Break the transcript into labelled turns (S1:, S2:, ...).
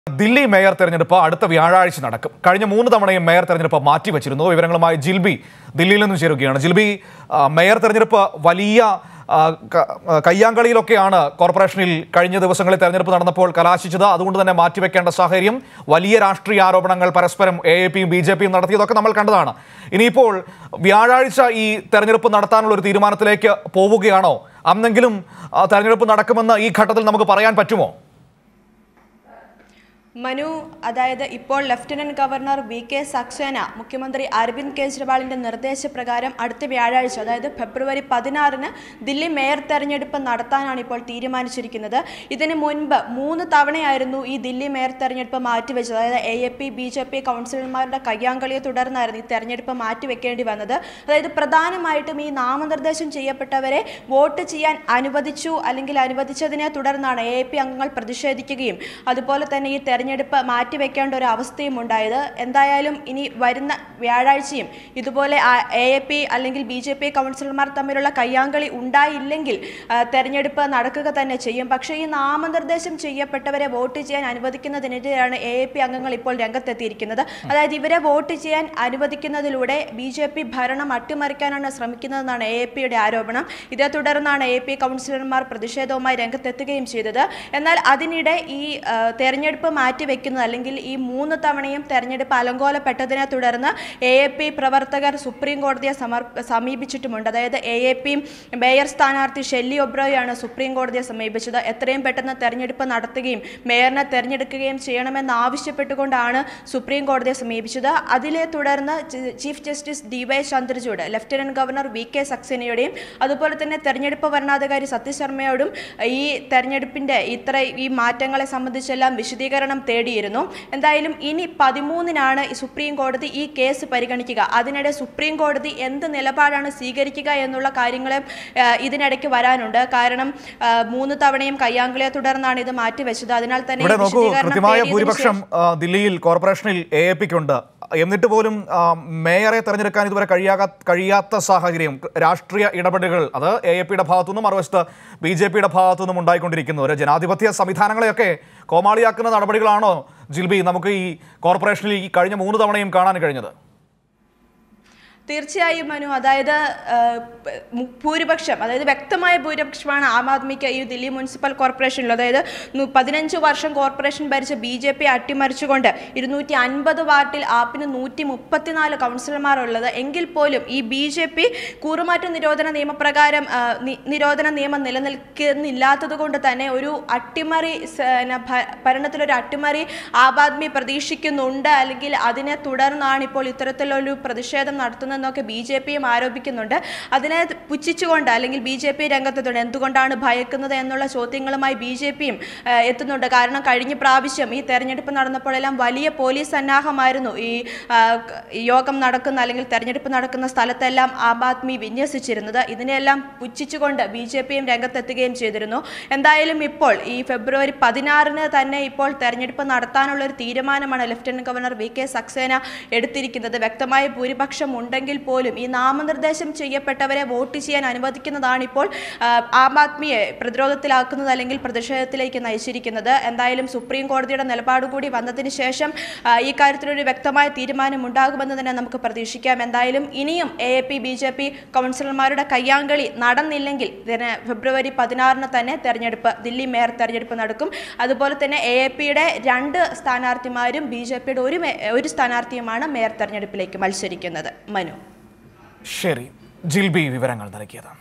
S1: Delhi mayor തെരഞ്ഞെടുപ്പ് അടുത്ത വ്യാഴാഴ്ച നടക്കും കഴിഞ്ഞ മൂന്ന് തവണയും മേയർ തെരഞ്ഞെടുപ്പ് മാറ്റിവെച്ചിരുന്നു വിവരങ്ങളുമായി ജിൽബി ദില്ലിയിൽ നിന്നും ചേരുകയാണ് ജിൽബി ആ, മേയർ തെരഞ്ഞെടുപ്പ് വലിയ ആ, ക- ആ, കയ്യാങ്കളിയിലൊക്കെയാണ് കോർപ്പറേഷനിൽ കഴിഞ്ഞ ദിവസങ്ങളിൽ തെരഞ്ഞെടുപ്പ് നടന്നപ്പോൾ കലാശിച്ചത് അതുകൊണ്ട് തന്നെ മാറ്റിവെക്കേണ്ട സാഹചര്യം വലിയ രാഷ്ട്രീയ ആരോപണങ്ങൾ പരസ്പരം എ എ പിയും ബി ജെ പിയും നടത്തിയതൊക്കെ നമ്മൾ കണ്ടതാണ് ഇനിയിപ്പോൾ വ്യാഴാഴ്ച ഈ തെരഞ്ഞെടുപ്പ് നടത്താനുള്ള ഒരു തീരുമാനത്തിലേക്ക് പോവുകയാണോ അന്നെങ്കിലും ആ, തെരഞ്ഞെടുപ്പ് നടക്കുമെന്ന് ഈ ഘട്ടത്തിൽ നമുക്ക് പറയാൻ പറ്റുമോ
S2: മനു അതായത് ഇപ്പോൾ lieutenant governor V K Saxena മുഖ്യമന്ത്രി അരവിന്ദ് കെജ്രിവാളിന്റെ നിർദ്ദേശപ്രകാരം അടുത്ത വ്യാഴാഴ്ച അതായത് ഫെബ്രുവരി പതിനാറിന് ദില്ലി മേയർ തെരഞ്ഞെടുപ്പ് നടത്താനാണ് ഇപ്പോൾ തീരുമാനിച്ചിരിക്കുന്നത് ഇതിന് മുൻപ് മൂന്ന് തവണയായിരുന്നു ഈ ദില്ലി മേയർ തെരഞ്ഞെടുപ്പ് മാറ്റിവെച്ചത് അതായത് A A P B J P കൗൺസിലർമാരുടെ കയ്യാങ്കളിയെ തുടർന്നായിരുന്നു ഈ തെരഞ്ഞെടുപ്പ് മാറ്റിവെക്കേണ്ടി വന്നത് അതായത് പ്രധാനമായിട്ടും ഈ നാമനിർദ്ദേശം ചെയ്യപ്പെട്ടവരെ വോട്ട് ചെയ്യാൻ അനുവദിച്ചു അല്ലെങ്കിൽ അനുവദിച്ചതിനെ തുടർന്നാണ് എ പി അംഗങ്ങൾ പ്രതിഷേധിക്കുകയും അതുപോലെ തന്നെ ഈ തെരഞ്ഞെടുപ്പ് മാറ്റിവെക്കേണ്ട ഒരു അവസ്ഥയും ഉണ്ടായത് എന്തായാലും ഇനി വരുന്ന വ്യാഴാഴ്ചയും ഇതുപോലെ എ എ പി അല്ലെങ്കിൽ ബി ജെ പി കൗൺസിലർമാർ തമ്മിലുള്ള കയ്യാങ്കളി ഉണ്ടായില്ലെങ്കിൽ ആ, തെരഞ്ഞെടുപ്പ് നടക്കുക തന്നെ ചെയ്യും പക്ഷേ ഈ നാമനിർദ്ദേശം ചെയ്യപ്പെട്ടവരെ വോട്ട് ചെയ്യാൻ അനുവദിക്കുന്നതിനെതിരെയാണ് എ എ പി അംഗങ്ങൾ ഇപ്പോൾ രംഗത്തെത്തിയിരിക്കുന്നത് അതായത് ഇവരെ വോട്ട് ചെയ്യാൻ അനുവദിക്കുന്നതിലൂടെ ബി ജെ പി ഭരണം അട്ടിമറിക്കാനാണ് ശ്രമിക്കുന്നതെന്നാണ് എ എ പിയുടെ ആരോപണം ഇതേ തുടർന്നാണ് എ പി കൗൺസിലർമാർ പ്രതിഷേധവുമായി രംഗത്തെത്തുകയും ചെയ്തത് എന്നാൽ അതിനിടെ ഈ ആ, തെരഞ്ഞെടുപ്പ് മാറ്റിവെക്കുന്നത് അല്ലെങ്കിൽ ഈ മൂന്ന് തവണയും തെരഞ്ഞെടുപ്പ് അലങ്കോലപ്പെട്ടതിനെ തുടർന്ന് എ എ പി പ്രവർത്തകർ സുപ്രീം കോടതിയെ സമർ സമീപിച്ചിട്ടുമുണ്ട് അതായത് എ എ പി മേയർ സ്ഥാനാർത്ഥി ഷെല്ലി ഒബ്രോയാണ് സുപ്രീം കോടതിയെ സമീപിച്ചത് എത്രയും പെട്ടെന്ന് തെരഞ്ഞെടുപ്പ് നടത്തുകയും മേയറിനെ തെരഞ്ഞെടുക്കുകയും ചെയ്യണമെന്ന് ആവശ്യപ്പെട്ടുകൊണ്ടാണ് സുപ്രീം കോടതിയെ സമീപിച്ചത് അതിലെ തുടർന്ന് ചീ- chief justice D Y Chandrachud lieutenant governor V K സക്സേനയുടെയും അതുപോലെ തന്നെ തെരഞ്ഞെടുപ്പ് വരണാധികാരി സത്യശ് ശർമ്മയോടും ഈ തെരഞ്ഞെടുപ്പിന്റെ ഇത്ര ഈ മാറ്റങ്ങളെ സംബന്ധിച്ചെല്ലാം വിശദീകരണം തേടിയിരുന്നു എന്തായാലും ഇനി പതിമൂന്നിനാണ് ഈ സുപ്രീം കോടതി ഈ കേസ് പരിഗണിക്കുക അതിനിടെ സുപ്രീം കോടതി എന്ത് നിലപാടാണ് സ്വീകരിക്കുക എന്നുള്ള കാര്യങ്ങളെ ആ, ഇതിനിടയ്ക്ക് വരാനുണ്ട് കാരണം ആ, മൂന്ന് തവണയും കയ്യാങ്കളിയെ തുടർന്നാണ് ഇത് മാറ്റിവെച്ചത് അതിനാൽ തന്നെ
S1: ഇവിടെ
S2: ഈ
S1: നോക്കൂ
S2: വിശദീകരണം
S1: കൃത്യമായ
S2: തേടിയതിനു
S1: ഭൂരിപക്ഷം ആ, ദില്ലിയിൽ കോർപ്പറേഷനിൽ എ എ പിക്കുണ്ട് എന്നിട്ട് പോലും ആ, മേയറെ തെരഞ്ഞെടുക്കാൻ ഇതുവരെ കഴിയാക കഴിയാത്ത സാഹചര്യം രാഷ്ട്രീയ ഇടപെടലുകൾ അത് എ എ പിയുടെ ഭാഗത്തുനിന്നും മറുവശത്ത് ബി ജെ പിയുടെ ഭാഗത്തുനിന്നും ഉണ്ടായിക്കൊണ്ടിരിക്കുന്നു ഒരു ജനാധിപത്യ സംവിധാനങ്ങളെയൊക്കെ കോമാളിയാക്കുന്ന നടപടികളാണോ ജിൽബി നമുക്ക് ഈ കോർപ്പറേഷനിൽ ഈ കഴിഞ്ഞ മൂന്ന് തവണയും കാണാൻ കഴിഞ്ഞത്
S2: തീർച്ചയായും മനു അതായത് ആ, പ- മു- ഭൂരിപക്ഷം അതായത് വ്യക്തമായ ഭൂരിപക്ഷമാണ് ആം ആദ്മിക്ക് ഈ ദില്ലി മുനിസിപ്പൽ കോർപ്പറേഷനിൽ അതായത് നു- പതിനഞ്ച് വർഷം കോർപ്പറേഷൻ ഭരിച്ച ബി ജെ പി അട്ടിമറിച്ചുകൊണ്ട് ഇരുന്നൂറ്റി അൻപത് വാർഡിൽ ആപ്പിന് നൂറ്റി മുപ്പത്തിനാല് കൗൺസിലർമാർ ഉള്ളത് എങ്കിൽ പോലും ഈ ബി ജെ പി കൂറുമാറ്റ നിരോധന നിയമപ്രകാരം ആ, നി- നിരോധന നിയമം നിലനിൽക്കുന്നില്ലാത്തത് കൊണ്ട് തന്നെ ഒരു അട്ടിമറി സ- ന, ഭ- ഭരണത്തിലൊരു അട്ടിമറി ആം ആദ്മി പ്രതീക്ഷിക്കുന്നുണ്ട് അല്ലെങ്കിൽ അതിനെ തുടർന്നാണ് ഇപ്പോൾ ഇത്തരത്തിലൊരു പ്രതിഷേധം നടത്തുന്നതെന്നൊക്കെ ബി ജെ പിയും ആരോപിക്കുന്നുണ്ട് അതിനെ പുച്ഛിച്ചുകൊണ്ട് അല്ലെങ്കിൽ ബി ജെ പി രംഗത്തെത്തുണ്ട് എന്തുകൊണ്ടാണ് ഭയക്കുന്നത് എന്നുള്ള ചോദ്യങ്ങളുമായി ബി ജെ പിയും എത്തുന്നുണ്ട് കാരണം കഴിഞ്ഞ പ്രാവശ്യം ഈ തെരഞ്ഞെടുപ്പ് നടന്നപ്പോഴെല്ലാം വലിയ പോലീസ് സന്നാഹമായിരുന്നു ഈ ആ, ക- ഈ യോഗം നടക്കുന്ന അല്ലെങ്കിൽ തെരഞ്ഞെടുപ്പ് നടക്കുന്ന സ്ഥലത്തെല്ലാം ആം ആദ്മി വിന്യസിച്ചിരുന്നത് ഇതിനെല്ലാം പുച്ഛിച്ചുകൊണ്ട് ബി ജെ പിയും രംഗത്തെത്തുകയും ചെയ്തിരുന്നു എന്തായാലും ഇപ്പോൾ ഈ ഫെബ്രുവരി പതിനാറിന് തന്നെ ഇപ്പോൾ തെരഞ്ഞെടുപ്പ് നടത്താനുള്ള ഒരു തീരുമാനമാണ് lieutenant governor V K Saxena എടുത്തിരിക്കുന്നത് വ്യക്തമായ ഭൂരിപക്ഷം ഉണ്ടെങ്കിൽ പോലും ഈ നാമനിർദ്ദേശം ചെയ്യപ്പെട്ടവരെ വോട്ട് ചെയ്യാൻ അനുവദിക്കുന്നതാണ് ഇപ്പോൾ ആ, ആം ആദ്മിയെ പ്രതിരോധത്തിലാക്കുന്നത് അല്ലെങ്കിൽ പ്രതിഷേധത്തിലേക്ക് നയിച്ചിരിക്കുന്നത് എന്തായാലും സുപ്രീം കോടതിയുടെ നിലപാട് കൂടി വന്നതിന് ശേഷം ആ, ഈ കാര്യത്തിലൊരു വ്യക്തമായ തീരുമാനം ഉണ്ടാകുമെന്ന് തന്നെ നമുക്ക് പ്രതീക്ഷിക്കാം എന്തായാലും ഇനിയും A A P B J P കൗൺസിലർമാരുടെ കയ്യാങ്കളി നടന്നില്ലെങ്കിൽ ഇതിന് ഫെബ്രുവരി പതിനാറിന് തന്നെ തെരഞ്ഞെടുപ്പ് ദില്ലി മേയർ തെരഞ്ഞെടുപ്പ് നടക്കും അതുപോലെ തന്നെ എ എ പിയുടെ രണ്ട് സ്ഥാനാർത്ഥിമാരും ബി ജെ പിയുടെ ഒരു മേ- ഒരു സ്ഥാനാർത്ഥിയുമാണ് മേയർ തെരഞ്ഞെടുപ്പിലേക്ക് മത്സരിക്കുന്നത് മനു
S1: ശരി ജിൽബി വിവരങ്ങൾ നൽകിയത്